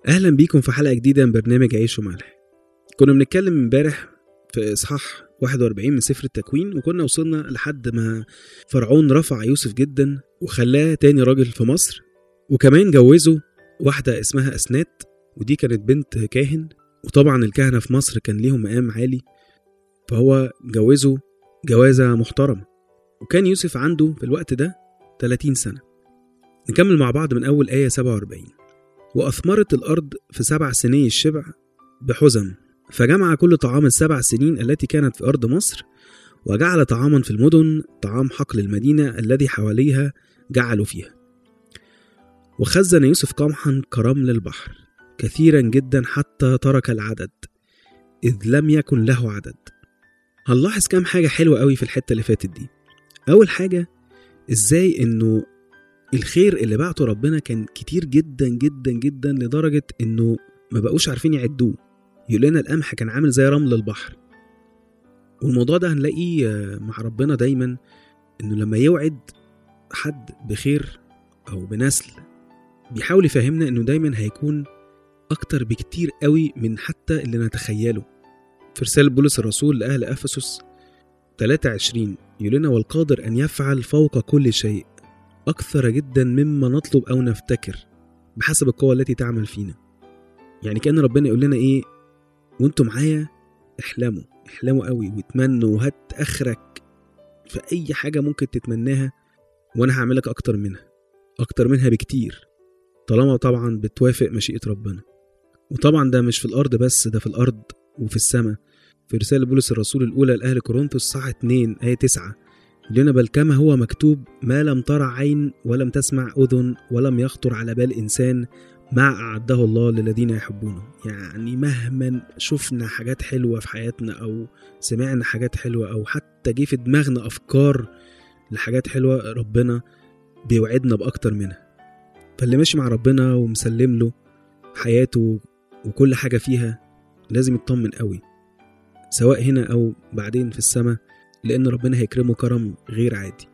اهلا بيكم في حلقه جديده من برنامج عيش وملح كنا بنتكلم امبارح في اصحاح 41 من سفر التكوين وكنا وصلنا لحد ما فرعون رفع يوسف جدا وخلاه تاني راجل في مصر وكمان جوزه واحده اسمها اسنات ودي كانت بنت كاهن وطبعا الكهنه في مصر كان ليهم مقام عالي فهو جوزه جوازه محترمه وكان يوسف عنده في الوقت ده 30 سنه نكمل مع بعض من اول ايه 47 وأثمرت الأرض في سبع سنين الشبع بحزم فجمع كل طعام السبع سنين التي كانت في أرض مصر وجعل طعاما في المدن طعام حقل المدينة الذي حواليها جعلوا فيها وخزن يوسف قمحا كرمل البحر كثيرا جدا حتى ترك العدد إذ لم يكن له عدد هنلاحظ كام حاجة حلوة قوي في الحتة اللي فاتت دي أول حاجة إزاي إنه الخير اللي بعته ربنا كان كتير جدا جدا جدا لدرجة إنه ما بقوش عارفين يعدوه يقول لنا القمح كان عامل زي رمل البحر والموضوع ده هنلاقيه مع ربنا دايما إنه لما يوعد حد بخير أو بنسل بيحاول يفهمنا إنه دايما هيكون أكتر بكتير قوي من حتى اللي نتخيله في رسالة بولس الرسول لأهل أفسس 23 يقول لنا والقادر أن يفعل فوق كل شيء أكثر جدا مما نطلب أو نفتكر بحسب القوة التي تعمل فينا يعني كأن ربنا يقول لنا إيه وانتوا معايا احلموا احلموا قوي واتمنوا وهات آخرك في أي حاجة ممكن تتمناها وأنا هعملك أكتر منها أكتر منها بكتير طالما طبعا بتوافق مشيئة ربنا وطبعا ده مش في الأرض بس ده في الأرض وفي السماء في رسالة بولس الرسول الأولى لأهل كورنثوس صح 2 آية 9 لنا بل كما هو مكتوب ما لم ترى عين ولم تسمع أذن ولم يخطر على بال إنسان ما أعده الله للذين يحبونه يعني مهما شفنا حاجات حلوة في حياتنا أو سمعنا حاجات حلوة أو حتى جه في دماغنا أفكار لحاجات حلوة ربنا بيوعدنا بأكتر منها فاللي ماشي مع ربنا ومسلم له حياته وكل حاجة فيها لازم يطمن قوي سواء هنا أو بعدين في السماء لأن ربنا هيكرمه كرم غير عادي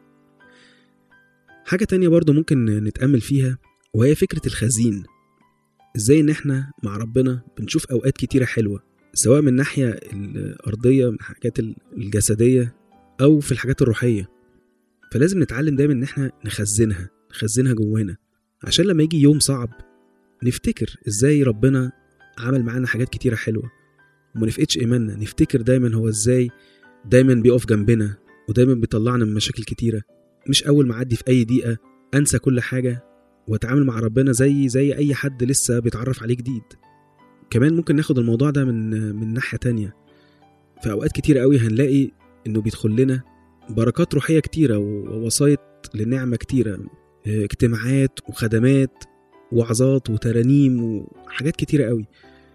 حاجة تانية برضو ممكن نتأمل فيها وهي فكرة الخزين ازاي ان احنا مع ربنا بنشوف اوقات كتيرة حلوة سواء من الناحية الأرضية من الحاجات الجسدية أو في الحاجات الروحية فلازم نتعلم دايما ان احنا نخزنها نخزنها جوانا عشان لما يجي يوم صعب نفتكر ازاي ربنا عمل معانا حاجات كتيرة حلوة وما نفقدش إيماننا نفتكر دايما هو ازاي دايما بيقف جنبنا ودايما بيطلعنا من مشاكل كتيرة مش أول ما أعدي في أي دقيقة أنسى كل حاجة وأتعامل مع ربنا زي زي أي حد لسه بيتعرف عليه جديد كمان ممكن ناخد الموضوع ده من من ناحية تانية في أوقات كتيرة قوي هنلاقي إنه بيدخل لنا بركات روحية كتيرة ووسايط للنعمة كتيرة اجتماعات وخدمات وعظات وترانيم وحاجات كتيرة قوي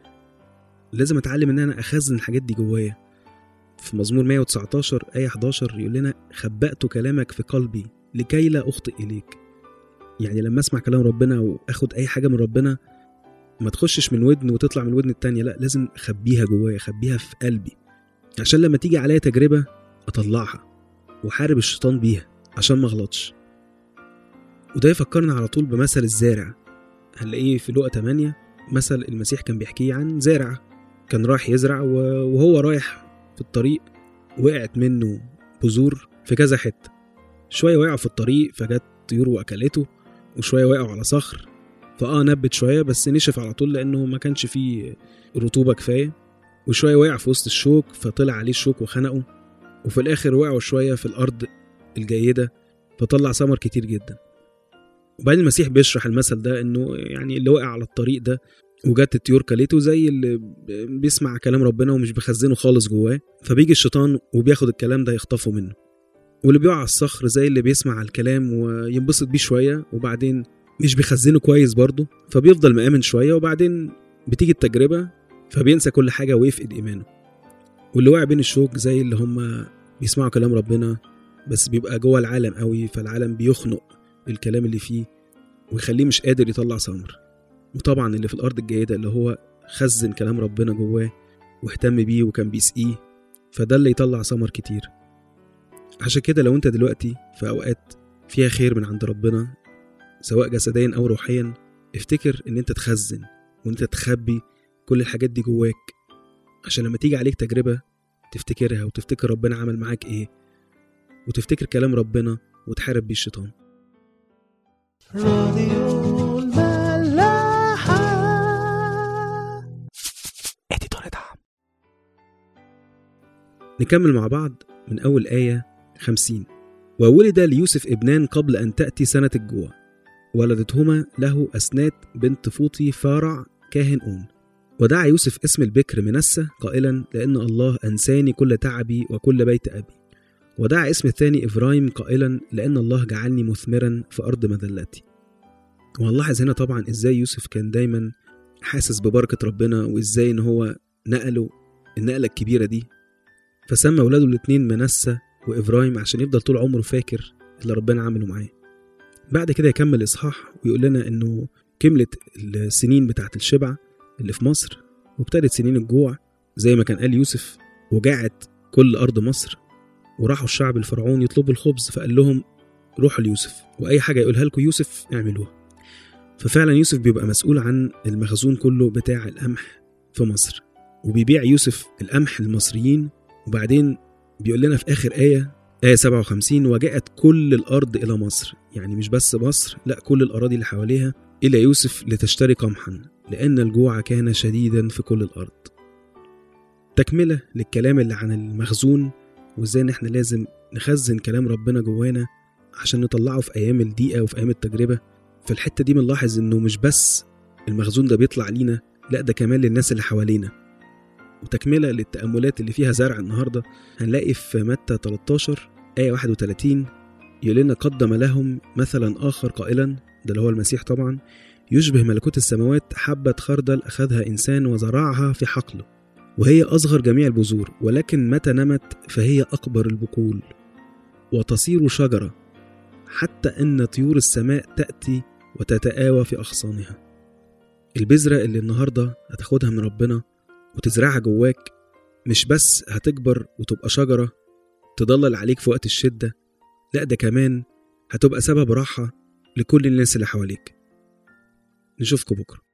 لازم أتعلم إن أنا أخزن الحاجات دي جوايا في مزمور 119 آية 11 يقول لنا خبأت كلامك في قلبي لكي لا أخطئ إليك يعني لما أسمع كلام ربنا وأخد أي حاجة من ربنا ما تخشش من ودن وتطلع من الودن التانية لا لازم أخبيها جوايا أخبيها في قلبي عشان لما تيجي عليا تجربة أطلعها وحارب الشيطان بيها عشان ما أغلطش وده يفكرنا على طول بمثل الزارع هنلاقيه في لقا 8 مثل المسيح كان بيحكيه عن زارع كان رايح يزرع وهو رايح في الطريق وقعت منه بذور في كذا حتة شوية وقعوا في الطريق فجت طيور وأكلته وشوية وقعوا على صخر فآه نبت شوية بس نشف على طول لأنه ما كانش فيه رطوبة كفاية وشوية وقع في وسط الشوك فطلع عليه الشوك وخنقه وفي الآخر وقعوا شوية في الأرض الجيدة فطلع ثمر كتير جدا وبعدين المسيح بيشرح المثل ده انه يعني اللي وقع على الطريق ده وجت الطيور كلته زي اللي بيسمع كلام ربنا ومش بيخزنه خالص جواه فبيجي الشيطان وبياخد الكلام ده يخطفه منه واللي بيقع على الصخر زي اللي بيسمع الكلام وينبسط بيه شويه وبعدين مش بيخزنه كويس برضه فبيفضل مآمن شويه وبعدين بتيجي التجربه فبينسى كل حاجه ويفقد ايمانه واللي واقع بين الشوك زي اللي هم بيسمعوا كلام ربنا بس بيبقى جوه العالم قوي فالعالم بيخنق الكلام اللي فيه ويخليه مش قادر يطلع ثمر وطبعا اللي في الارض الجيده اللي هو خزن كلام ربنا جواه واهتم بيه وكان بيسقيه فده اللي يطلع ثمر كتير عشان كده لو انت دلوقتي في اوقات فيها خير من عند ربنا سواء جسديا او روحيا افتكر ان انت تخزن وان انت تخبي كل الحاجات دي جواك عشان لما تيجي عليك تجربة تفتكرها وتفتكر ربنا عمل معاك ايه وتفتكر كلام ربنا وتحارب بيه الشيطان راديو الملاحة اديتور دعم نكمل مع بعض من أول آية خمسين وولد ليوسف ابنان قبل أن تأتي سنة الجوع ولدتهما له أسنات بنت فوطي فارع كاهن أون ودعا يوسف اسم البكر منسة قائلا لأن الله أنساني كل تعبي وكل بيت أبي ودعا اسم الثاني إفرايم قائلا لأن الله جعلني مثمرا في أرض مذلتي وهنلاحظ هنا طبعا إزاي يوسف كان دايما حاسس ببركة ربنا وإزاي إن هو نقله النقلة الكبيرة دي فسمى ولاده الاتنين منسة وإفرايم عشان يفضل طول عمره فاكر اللي ربنا عمله معاه بعد كده يكمل إصحاح ويقول لنا إنه كملت السنين بتاعت الشبع اللي في مصر وابتدت سنين الجوع زي ما كان قال يوسف وجاعت كل أرض مصر وراحوا الشعب الفرعون يطلبوا الخبز فقال لهم روحوا ليوسف وأي حاجة يقولها لكم يوسف اعملوها ففعلا يوسف بيبقى مسؤول عن المخزون كله بتاع القمح في مصر وبيبيع يوسف القمح للمصريين وبعدين بيقول لنا في آخر آية آية 57 وجاءت كل الأرض إلى مصر يعني مش بس مصر لا كل الأراضي اللي حواليها إلى يوسف لتشتري قمحا لأن الجوع كان شديدا في كل الأرض تكملة للكلام اللي عن المخزون وإزاي إن إحنا لازم نخزن كلام ربنا جوانا عشان نطلعه في أيام الضيقة وفي أيام التجربة في الحتة دي بنلاحظ إنه مش بس المخزون ده بيطلع لينا لا ده كمان للناس اللي حوالينا وتكملة للتأملات اللي فيها زرع النهاردة هنلاقي في متى 13 آية 31 يقول لنا قدم لهم مثلا آخر قائلا ده اللي هو المسيح طبعا يشبه ملكوت السماوات حبة خردل أخذها إنسان وزرعها في حقله وهي أصغر جميع البذور ولكن متى نمت فهي أكبر البقول وتصير شجرة حتى أن طيور السماء تأتي وتتآوى في أغصانها البذرة اللي النهاردة هتاخدها من ربنا وتزرعها جواك مش بس هتكبر وتبقى شجرة تضلل عليك في وقت الشدة لا ده كمان هتبقى سبب راحة لكل الناس اللي حواليك نشوفكم بكره